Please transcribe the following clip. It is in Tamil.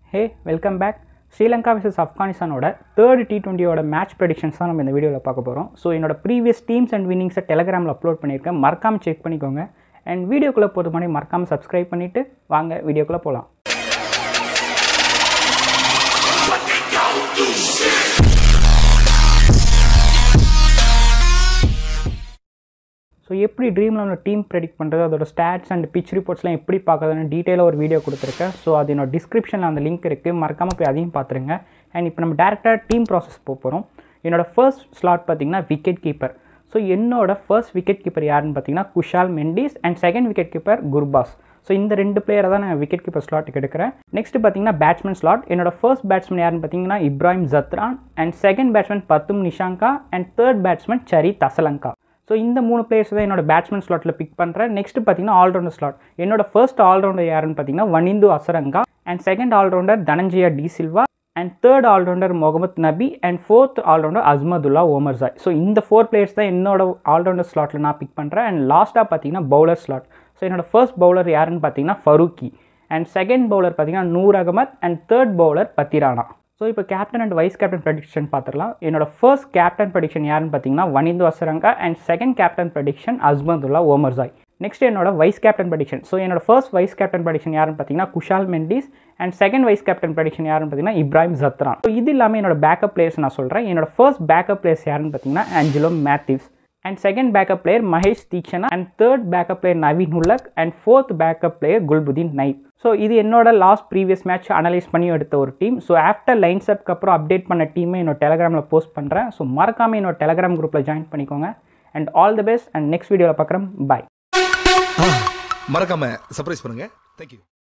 ஹே வெல்கம் பேக் ஸ்ரீலங்கா vs ஆப்கானிஸ்தானோட தேர்ட் டி டுவெண்ட்டியோட மேட்ச் ப்ரெடிக்ஷன்ஸ் தான் நம்ம இந்த வீடியோவில் பார்க்க போகிறோம் ஸோ என்னோட ப்ரீவியஸ் டீம்ஸ் அண்ட் வின்னிங்ஸை டெலகிராமில் அப்லோட் பண்ணியிருக்கேன் மறக்காமல் செக் பண்ணிக்கோங்க அண்ட் வீடியோக்குள்ளே போகிறது மாதிரி மறக்காமல் சப்ஸ்கிரைப் பண்ணிவிட்டு வாங்க வீடியோக்குள்ளே போகலாம் ஸோ எப்படி ட்ரீம் லெவனில் டீம் ப்ரெடிக்ட் பண்ணுறது அதோட ஸ்டாட்ஸ் அண்ட் பிச் ரிப்போர்ட்ஸ்லாம் எப்படி பார்க்குறதுன்னு டீட்டெயிலாக ஒரு வீடியோ கொடுத்துருக்கேன் ஸோ அது என்னோட டிஸ்கிரிப்ஷனில் அந்த லிங்க் இருக்குது மறக்காமல் போய் அதையும் பார்த்துருங்க அண்ட் இப்போ நம்ம டேரெக்டாக டீம் ப்ராசஸ் போக போகிறோம் என்னோட ஃபர்ஸ்ட் ஸ்லாட் பார்த்தீங்கன்னா விக்கெட் கீப்பர் ஸோ என்னோட ஃபர்ஸ்ட் விக்கெட் கீப்பர் யாருன்னு பார்த்தீங்கன்னா Kusal Mendis and second wicket keeper Gurbaz so இந்த ரெண்டு பிளேயரை தான் நான் விக்கெட் கீப்பர் ஸ்லாட்டுக்கு எடுக்கிறேன் நெக்ஸ்ட் பார்த்தீங்கன்னா பேட்ஸ்மேன் ஸ்லாட் என்னோட ஃபர்ஸ்ட் பேட்ஸ்மேன் யாருன்னு பார்த்தீங்கன்னா Ibrahim Zadran and second batsman Pathum Nissanka and third batsman சரி தசலங்கா ஸோ இந்த மூணு பிளேயர்ஸ் தான் என்னோட பேட்ஸ்மேன் ஸ்லாட்டில் பிக் பண்ணுறேன் நெக்ஸ்ட் பார்த்தீங்கன்னா ஆல்ரவுண்டர் ஸ்லாட் என்னோட ஃபர்ஸ்ட் ஆல்ரவுண்டர் யாருன்னு பார்த்தீங்கன்னா Wanindu Hasaranga and second allrounder Dhananjaya de Silva and third allrounder Mohammad Nabi and fourth allrounder Azmatullah Omarzai so இந்த ஃபோர் பிளேயர்ஸ் தான் என்னோட ஆல்ரவுண்டர் ஸ்லாட்டில் நான் பிக் பண்ணுறேன் அண்ட் லாஸ்ட்டாக பார்த்தீங்கன்னா பவுலர் ஸ்லாட் ஸோ என்னோட ஃபர்ஸ்ட் பவுலர் யாருன்னு பார்த்தீங்கன்னா ஃபரூக்கி அண்ட் செகண்ட் பவுலர் பார்த்தீங்கன்னா Noor Ahmad and third bowler Pathirana so இப்போ captain and vice captain prediction பார்த்துடலாம் என்னோட ஃபர்ஸ்ட் கேப்டன் ப்ரெடிக்ஷன் யாருன்னு பார்த்தீங்கன்னா Wanindu Hasaranga and second captain prediction Azmatullah Omarzai next என்னோட வைஸ் கேப்டன் ப்ரெடிக்ஷன் ஸோ என்னோட ஃபர்ஸ்ட் வைஸ் கேப்டன் ப்ரெடிக்ஷன் யாருன்னு பார்த்தீங்கன்னா Kusal Mendis and second vice captain prediction யாருன்னு பார்த்தீங்கன்னா இப்ராஹிம் ஜத்ரான் ஸோ இது இல்லாமல் என்னோட பேக்கப் பிளேயர்ஸ் நான் சொல்கிறேன் என்னோட ஃபர்ஸ்ட் பேக்கப் பிளேயர்ஸ் யாருன்னு பார்த்தீங்கன்னா Angelo Mathews and second backup player Maheesh Theekshana and third backup player Naveen Ulhaq and fourth backup player Gulbadin Naib so இது என்னோட லாஸ்ட் ப்ரீவியஸ் மேட்ச் அனலைஸ் பண்ணி எடுத்த ஒரு டீம் ஸோ ஆஃப்டர் லைன்ஸ் அப்க்கு அப்புறம் அப்டேட் பண்ண டீமை என்னோட டெலகிராமில் போஸ்ட் பண்ணுறேன் ஸோ மறக்காமல் என்னோட டெலகிராம் குரூப்பில் ஜாயின் பண்ணிக்கோங்க and all the best and next வீடியோவில் பார்க்குறேன் பாய் மறக்காம சர்ப்ரைஸ் பண்ணுங்க தேங்க்யூ